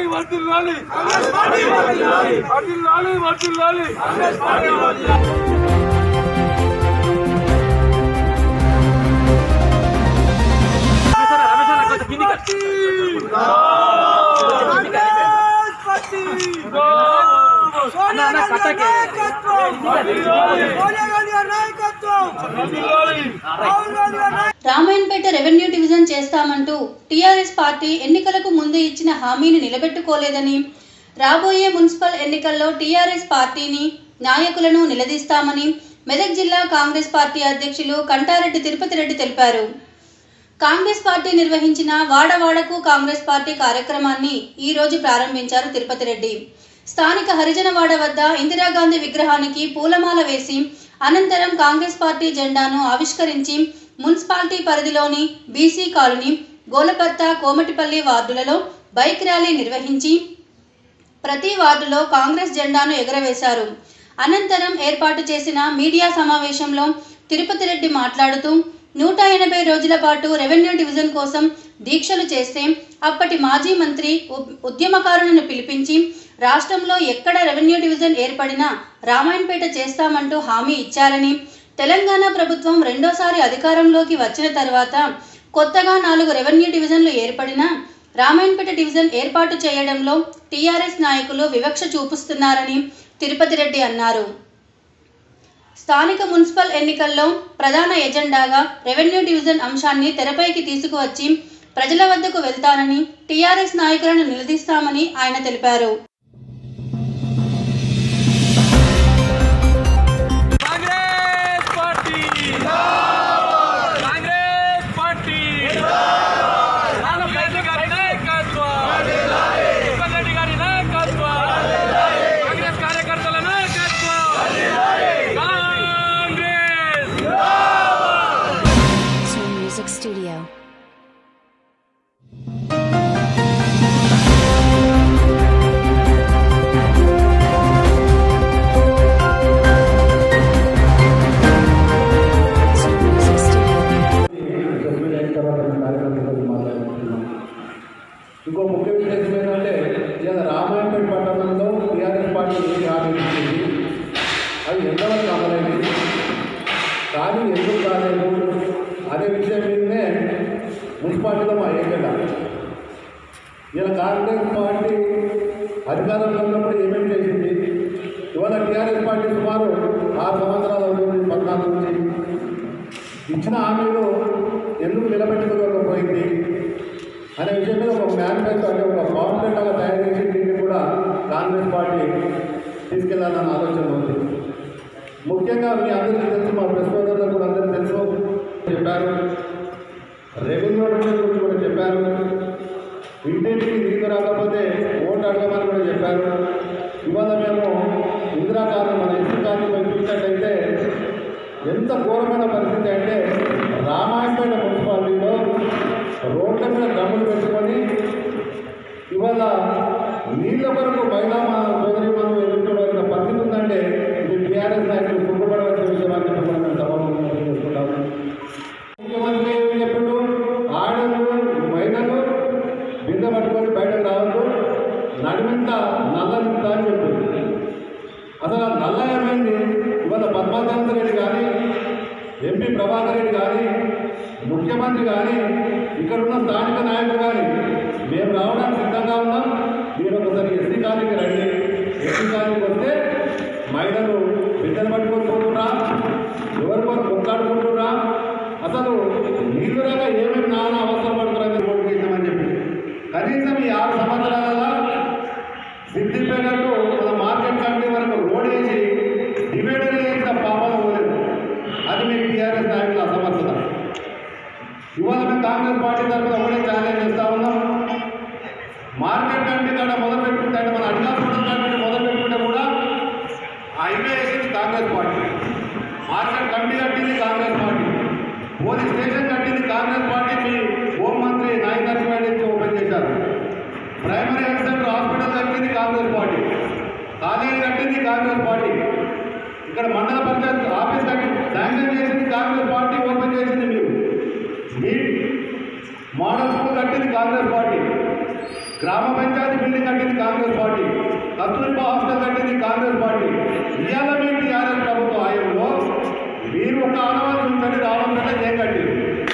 వర్దిల్లాలి వర్దిల్లాలి వర్దిల్లాలి రామాయణపేట రెవెన్యూ డివిజన్ చేస్తామంటూ టీఆర్ఎస్ పార్టీ ఎన్నికలకు ముందు ఇచ్చిన హామీని నిలబెట్టుకోలేదని రాబోయే మున్సిపల్ ఎన్నికల్లో టీఆర్ఎస్ పార్టీని నాయకులను నిలదీస్తామని మెదక్ జిల్లా కాంగ్రెస్ పార్టీ అధ్యక్షులు కంటారెడ్డి తిరుపతి రెడ్డి తెలిపారు కాంగ్రెస్ పార్టీ నిర్వహించిన వాడవాడకు కాంగ్రెస్ పార్టీ కార్యక్రమాన్ని ఈ రోజు ప్రారంభించారు తిరుపతి రెడ్డి స్థానిక హరిజనవాడ వద్ద ఇందిరాగాంధీ విగ్రహానికి పూలమాల వేసి అనంతరం కాంగ్రెస్ పార్టీ జెండాను ఆవిష్కరించి మున్సిపాలిటీ పరిధిలోని బీసీ కాలనీ గోలపత్త కోమటిపల్లి వార్డులలో బైక్ ర్యాలీ నిర్వహించి ప్రతి వార్డులో కాంగ్రెస్ జెండాను ఎగరవేశారు అనంతరం ఏర్పాటు చేసిన మీడియా సమావేశంలో తిరుపతి రెడ్డి మాట్లాడుతూ నూట ఎనభై రోజుల పాటు రెవెన్యూ డివిజన్ కోసం దీక్షలు చేస్తే అప్పటి మాజీ మంత్రి ఉ- ఉద్యమకారులను పిలిపించి రాష్ట్రంలో ఎక్కడ రెవెన్యూ డివిజన్ ఏర్పడినా రామాయణపేట చేస్తామంటూ హామీ ఇచ్చారని తెలంగాణ ప్రభుత్వం రెండోసారి అధికారంలోకి వచ్చిన తర్వాత కొత్తగా నాలుగు రెవెన్యూ డివిజన్లు ఏర్పడినా రామాయణపేట డివిజన్ ఏర్పాటు చేయడంలో టీఆర్ఎస్ నాయకులు వివక్ష చూపిస్తున్నారని తిరుపతి రెడ్డి అన్నారు స్థానిక మున్సిపల్ ఎన్నికల్లో ప్రధాన ఎజెండాగా రెవెన్యూ డివిజన్ అంశాన్ని తెరపైకి తీసుకువచ్చి ప్రజల వద్దకు వెళ్తానని టీఆర్ఎస్ నాయకులను నిలదీస్తామని ఆయన తెలిపారు కాంగ్రెస్ పార్టీ కాంగ్రెస్ పార్టీ రామరెడ్డి గారి నాయకత్వం రెడ్డి గారి నాయకత్వం కాంగ్రెస్ కార్యకర్తల నాయకత్వం Congress Tune Music Studio. Tune Music Studio. సభ్యులు అయిన తర్వాత నేను కార్యక్రమం గురించి మాట్లాడుతున్నాం ఇంకో ముఖ్య విషయం ఏంటంటే ఇలా రామాయణపేట పట్టణంలో టీఆర్ఎస్ పార్టీ ఏది హామీ ఇచ్చింది అది ఎంతవరకు అమలైంది కానీ ఎందుకు కాలేదు అనే విషయం మీదనే మున్సిపాలిటీలో మా ఏజెండా ఇలా కాంగ్రెస్ పార్టీ అధికారంలో ఉన్నప్పుడు ఏమేమి చేసింది ఇవాళ టీఆర్ఎస్ పార్టీ సుమారు ఆరు సంవత్సరాలు అవుతుంది పద్నాలుగు నుంచి ఇచ్చిన హామీలు ఎందుకు నిలబెట్టుకోలేకపోయింది అనే విషయం మీద ఒక మేనిఫెస్టో అంటే ఒక పాంప్లెట్ లాగా తయారు చేసి దీన్ని కూడా కాంగ్రెస్ పార్టీ తీసుకెళ్లాలన్న ఆలోచన ఉంది ముఖ్యంగా మీ అందరికీ తెలుసు మా ప్రెస్ సోదరులకు కూడా అందరికీ తెలుసు చెప్పారు రెవెన్యూ గురించి కూడా చెప్పారు ఇంటింటికి నీళ్ళు రాకపోతే ఓటు అడగమని కూడా చెప్పారు ఇవాళ మేము ఇందిరాకాలం మన ఇసుక కాలం చూసినట్టయితే ఎంత ఘోరమైన పరిస్థితి అంటే రామాయణపేట మున్సిపాలిటీలో రోడ్ల మీద డ్రమ్ములు పెట్టుకొని ఇవాళ నీళ్ళ వరకు మహిళా మా సోదరి మనం ఎదుర్కోవాల్సిన పరిస్థితి ఉందంటే ఇది టీఆర్ఎస్ నాయకులు కుంభపడవలసిన విషయం అని చెప్పి మనం సభలో చేసుకుంటాము ముఖ్యమంత్రి ఏం చెప్పిండు ఆడలు మహిళలు బిందె పట్టుకొని బయటకు రావద్దు నడిమింత నల్లనింత అని చెప్పింది అసలు ఆ నల్ల ఏమైంది ఇవాళ పద్మాకాంత రెడ్డి కానీ ఎంపీ ప్రభాకర్ రెడ్డి కానీ ముఖ్యమంత్రి కానీ ఇక్కడ ఉన్న స్థానిక నాయకులు కానీ మేము రావడానికి సిద్ధంగా ఉన్నాం మీరు ఒకసారి ఎస్సీ కాలనీకి రండి ఎస్సీ కాలనీకి వస్తే మహిళలు బిడ్డలు పట్టుకొని పోతున్నా ఎవరి కొరకు కొట్లాడుకుంటున్నా అసలు నీళ్ళు రాక ఏమేమి నాన్న అవసరం పడుతున్నారని ఓటు చేసామని చెప్పి కనీసం ఈ ఆరు సంవత్సరాల సిద్దిపేటలో మన మార్కెట్ కమిటీ వరకు రోడ్ వేసి డివైడర్ చేసిన పాపం పోలేదు అది మీ టీఆర్ఎస్ నాయకుల అసమర్థత ఇవాళ మేము కాంగ్రెస్ పార్టీ తరఫున ఒకటే ఛాలెంజ్ చేస్తా ఉన్నాం మార్కెట్ కమిటీ కాడ మొదలు పెట్టుకుంటే అంటే మన అడ్డాపురం కమిటీ మొదలు పెట్టుకుంటే కూడా ఆ హైవే వేసింది కాంగ్రెస్ పార్టీ మార్కెట్ కమిటీ కట్టింది కాంగ్రెస్ పార్టీ పోలీస్ స్టేషన్ కట్టింది కాంగ్రెస్ పార్టీ మీ హోంమంత్రి నాయకత్వం నుంచి ఓపెన్ చేశారు ప్రైమరీ హెల్త్ సెంటర్ హాస్పిటల్ కట్టింది కాంగ్రెస్ పార్టీ కాలేజీ కట్టింది కాంగ్రెస్ పార్టీ ఇక్కడ మండల పంచాయత్ ఆఫీస్ కట్టి శాంక్షన్ చేసింది కాంగ్రెస్ పార్టీ ఓపెన్ చేసింది మీరు మీ మోడల్ స్కూల్ కట్టింది కాంగ్రెస్ పార్టీ గ్రామ పంచాయతీ బిల్డింగ్ బిల్డింగ్ కట్టింది కాంగ్రెస్ పార్టీ కస్తూరిబా హాస్టల్ కట్టింది కాంగ్రెస్ పార్టీ ఇవాళ మీ టీఆర్ఎస్ ప్రభుత్వ ఆయంలో మీరు ఒక ఆడవాళ్ళు ఉంచండి రావడం కంటే ఏం కట్టారు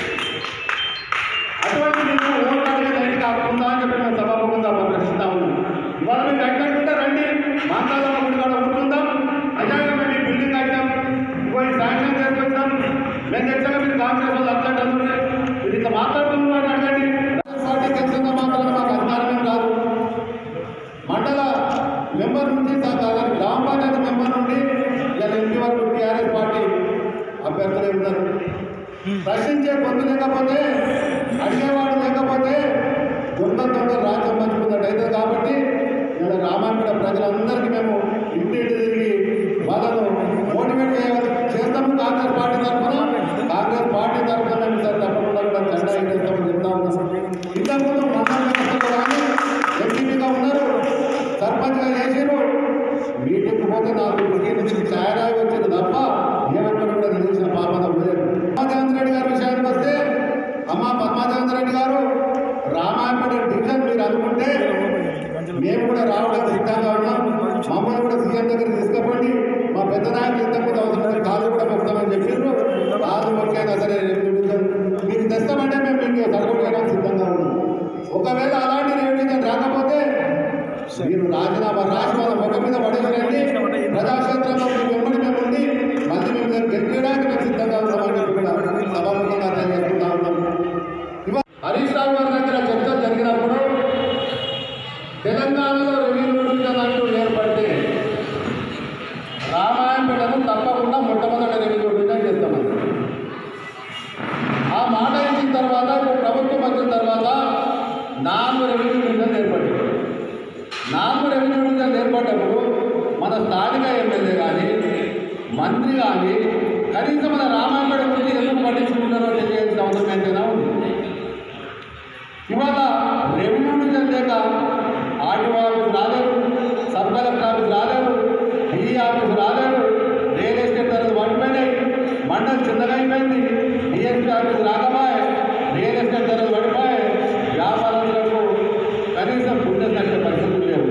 అటువంటి మీకు ఓట్లు అడిగే ధైర్యం కాకుండా అని చెప్పి మేము సభాముఖంగా ప్రదర్శిస్తా ఉన్నాం ఇవాళ మీరు కట్టినట్టుంటే రండి మాట్లాడదాం గుడి కాడ కూర్చుందాం అజాగా మేము ఈ బిల్డింగ్ కట్టాం ఇంకో ఈ శాంక్షన్ చేసుకొచ్చాం మేము తెచ్చాక మీరు కాంగ్రెస్ వాళ్ళు అట్లాంటి అందుకే మీరు ఇట్లా మాట్లాడుతున్నారు అని అడగండి పార్టీ ఖచ్చితంగా మాట్లాడడం మాకు అధికారమేం కాదు మండల మెంబర్ నుంచి సాధారణ గ్రామ పంచాయతీ మెంబర్ నుండి ఇలా ఎంపీ వరకు టీఆర్ఎస్ పార్టీ అభ్యర్థులే ఉన్నారు ప్రశ్నించే పొందు లేకపోతే అడిగేవాడు లేకపోతే దొంగ దొంగ రాజ్యం పంచుకున్నట్టయితే కాబట్టి ఇలా రామాయణ ప్రజలందరికీ మేము ఇంటి ఇంటి తిరిగి వాళ్ళను మోటివేట్ చేయాలి చేస్తాము కాంగ్రెస్ పార్టీ తరఫున కాంగ్రెస్ పార్టీ తరఫున మేము సార్ తప్పకుండా కూడా జెండా ఎగరేస్తామని చెప్తా ఉన్నాం ఇంతకుముందు మండల వ్యవస్థలో కానీ ఎంపీగా ఉన్నారు సర్పంచ్గా చేసారు మీటింగ్ పోతే నాకు ఇంటికి నుంచి ఛాయరాయి వచ్చింది తప్ప ఏమంటారు కూడా తెలిసిన పాపన పోలేదు పద్మాదేవేంద్ర రెడ్డి గారి విషయానికి వస్తే అమ్మ పద్మాదేవేంద్ర రెడ్డి గారు రామాయపేట డివిజన్ మీరు అనుకుంటే మేము కూడా రావడానికి సిద్ధంగా ఉన్నాం మమ్మల్ని కూడా సీఎం దగ్గర తీసుకుపోండి మా పెద్ద నాయకులు ఇంతకుముందు అవసరమైన కాలు కూడా మొక్తామని చెప్పారు కాదు మొక్కైనా సరే రెవెన్యూ డివిజన్ మీరు తెస్తామంటే మేము మీకు సపోర్ట్ చేయడానికి సిద్ధంగా ఉన్నాం ఒకవేళ అలాంటి రెవెన్యూ డివిజన్ రాకపోతే మీరు రాజీనామా రాసి వాళ్ళ ముఖం మీద పడేసిరండి ప్రజాక్షేత్రంలో మీ వెంబడి మేము ఉండి మళ్ళీ మేము దాన్ని గెలిపించడానికి మేము సిద్ధంగా ఉన్నామని చెప్పి కూడా సభాముఖంగా తెలియజేసుకుంటా ఉన్నాం ఇవాళ హరీష్ రావు గారి దగ్గర చర్చలు జరిగినప్పుడు తెలంగాణలో రెవెన్యూ డివిజన్ అంటూ ఏర్పడితే రామాయణపేటను తప్పకుండా మొట్టమొదటి రెవెన్యూ డివిజన్ చేస్తామని ఆ మాట ఇచ్చిన తర్వాత ఇప్పుడు ప్రభుత్వం వచ్చిన తర్వాత నాలుగు రెవెన్యూ డివిజన్ ఏర్పడింది నాలుగు రెవెన్యూ డివిజన్ ఏర్పడ్డప్పుడు మన స్థానిక ఎమ్మెల్యే కానీ మంత్రి కానీ కనీసం మన రామాయణ గురించి ఎందుకు పట్టించుకుంటారో తెలియాల్సిన అవసరం ఎంతైనా ఉంది ఇవాళ రెవెన్యూ డివిజన్ లేక ఆర్టీఓ ఆఫీస్ రాలేదు సబ్ కలెక్టర్ ఆఫీస్ రాలేదు డిఈ ఆఫీస్ రాలేదు రియల్ ఎస్టేట్ ధరలు పడిపోయినాయి మండలి చిన్నగా అయిపోయింది డిఎస్పీ ఆఫీస్ రాకపోయే రియల్ ఎస్టేట్ ధరలు పడిపోయాయి వ్యాపారస్తులకు కనీసం పుణ్యం కట్టే పరిస్థితులు లేవు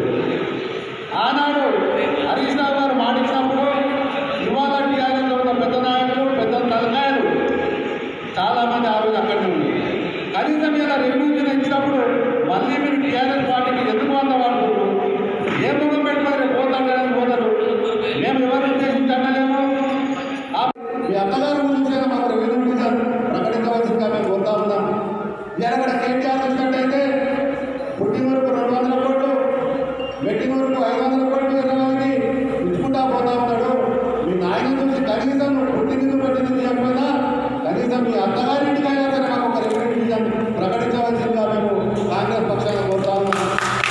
ఆనాడు హరీష్ రావు గారు మాటిచ్చినప్పుడు ఇవాళ టీఆర్ఎస్లో ఉన్న పెద్ద నాయకులు పెద్ద తలకాయలు చాలా మంది ఆ రోజు అక్కడనే ఉన్నారు కనీసం ఇలా రెవెన్యూ ఇచ్చినప్పుడు మళ్ళీ మీరు టీఆర్ఎస్ పార్టీకి ఎందుకు వంద వాడుతున్నారు ఏ ముఖం పెట్టుకొని రేపు పోతాం కదా పోతారు మేము ఎవరిని ఉద్దేశించి అంటలేము ఆ- మీ అత్తగారి గురించి అయినా మాకు రెవెన్యూ డివిజన్ ప్రకటించవలసిందిగా మేము కోరుతా ఉన్నాం ఇలా కూడా కేటీఆర్ చూసినట్టయితే పుట్టినూరుకు రెండు వందల కోట్లు మెట్టినూరుకు ఐదు వందల కోట్లు ఇరవై ఇచ్చుకుంటా పోతా ఉన్నాడు మీ నాయన చూసి కనీసం పుట్టినీరు పెట్టినది చెప్పినా కనీసం మీ అత్తగారింటికైనా సరే మాకు ఒక రెవెన్యూ డివిజన్ ప్రకటించవలసిందిగా మేము కాంగ్రెస్ పక్షాన కోరుతా ఉన్నాం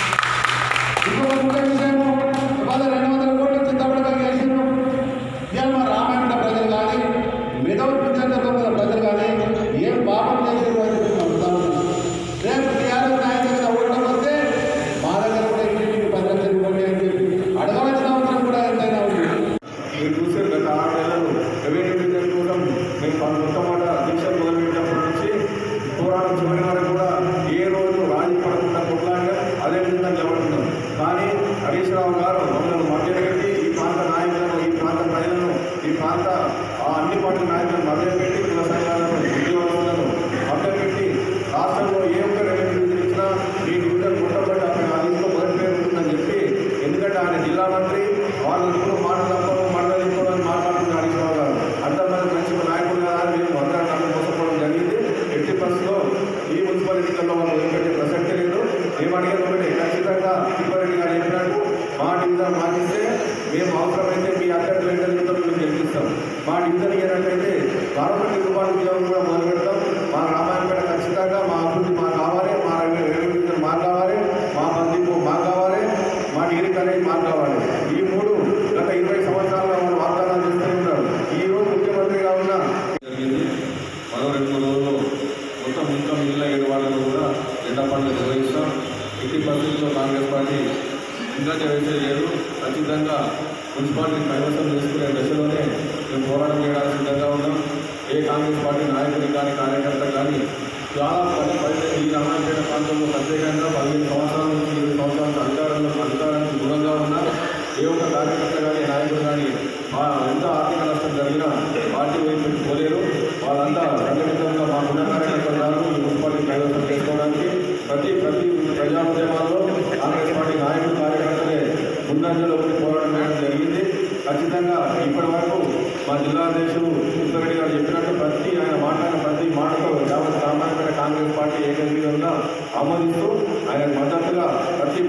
ఇంకొక ముఖ్య విషయము ఇవాళ రెండు వందల కోట్లు చింతపడగా చేసిండ్రు ఇవాళ మా రామాయణ ప్రజలు కానీ మెదవు పింఛన్ల ప్రజలు కానీ ఏం పాపం చేసిండ్రు అని చెప్పి మేము అడుగుతా ఉన్నాం రేపు టీఆర్ఎస్ నాయకులుగా ఓటం వస్తే మా దగ్గర కూడా ఇంటికి పది లక్షలు ఇవ్వండి అని చెప్పి అడగవలసిన అవసరం కూడా ఎంతైనా ఉంది మీరు చూసే గత ఆరు నెలలు రెవెన్యూ డివిజన్ కోసం మేము పలు మొట్టమొదట దీక్షలు మొదలుపెట్టినప్పటి నుంచి పోరాటం చివరి వరకు కూడా ఏ రోజు రాజీ పడకుండా కొట్లాడినా అదే విధంగా నిలబడుతున్నాం కానీ హరీష్ రావు గారు మమ్మల్ని మధ్యపెట్టి ఈ ప్రాంత నాయకులను ఈ ప్రాంత ప్రజలను ఈ ప్రాంత ఆ అన్ని పార్టీ నాయకులను మధ్యపెట్టి కుల సంఘాలను ఉద్యోగస్తులను మధ్యపెట్టి రాష్ట్రంలో ఏ ఒక్క రెవెన్యూ డివిజన్ ఇచ్చినా ఈ డివిజన్ పుట్టబడి అక్కడ ఆ లిస్టులో మొదటి పేరు ఉంటుందని చెప్పి ఎందుకంటే ఆయన జిల్లా మంత్రి వాళ్ళు ఇప్పుడు మాట తప్పడం మండలి ఇవ్వడం మాట్లాడుతున్న హరీష్ రావు గారు అంతమంది మంచి నాయకులు కదా అని మేము అందరం నన్ను మోసపోవడం జరిగింది ఎట్టి బస్సులో ఈ మున్సిపల్ ఎన్నికల్లో వాళ్ళు వదిలిపెట్టే ప్రసక్తి లేదు మేము అడిగేది ఒకటి ఖచ్చితంగా తిప్పారెడ్డి గారు చెప్పినట్టు మా డివిజన్ మాకిస్తే మేము అవసరమైతే మీ అభ్యర్థులు ఎంత చెప్తారో మేము గెలిపిస్తాం మా డివిజన్ ఇయ్యనట్లయితే కార్పొరేట్ రూపాయల ఉద్యోగం కూడా మొదలు పెడతాం మా రామాయణపేట ఖచ్చితంగా మా అభివృద్ధి మాకు కావాలి మా రెవెన్యూ డివిజన్ మాకు కావాలి మా బంధువు మాకు కావాలి మా డిగ్రీ కాలేజ్ మాకు కావాలి ఈ మూడు గత ఇరవై సంవత్సరాలుగా వాళ్ళు వాగ్దానాలు చేస్తూ ఉన్నారు ఈ రోజు ముఖ్యమంత్రిగా ఉన్న జరిగింది మరో రెండు మూడు రోజులు మొత్తం ఇంకా మిగిలిన ఏడు వాళ్ళను కూడా జెండా పండుగ నిర్వహిస్తాం ఎట్టి పరిస్థితుల్లో కాంగ్రెస్ పార్టీ ఇంకా వేసేది లేదు ఖచ్చితంగా మున్సిపాలిటీ కైవసం చేసుకునే దశలోనే మేము పోరాటం చేయడానికి సిద్ధంగా ఉన్నాం ఏ కాంగ్రెస్ పార్టీ నాయకులు కానీ కార్యకర్త కానీ చాలా పది పది ఈ రామాయణ ప్రాంతంలో ప్రత్యేకంగా పదిహేను సంవత్సరాల నుంచి ఇరవై సంవత్సరాల నుంచి అధికారం ప్రజా ఉద్యమాల్లో కాంగ్రెస్ పార్టీ నాయకులు కార్యకర్తలే ముందంజలో ఉండి పోరాటం చేయడం జరిగింది ఖచ్చితంగా ఇప్పటి వరకు మా జిల్లా అధ్యక్షుడు సుబ్బరెడ్డి గారు చెప్పినట్టు ప్రతి ఆయన మాట్లాడిన ప్రతి మాటతో యావత్ సామాన్యమైన కాంగ్రెస్ పార్టీ ఏకగ్రీవంగా ఆమోదిస్తూ ఆయన మద్దతుగా ప్రతి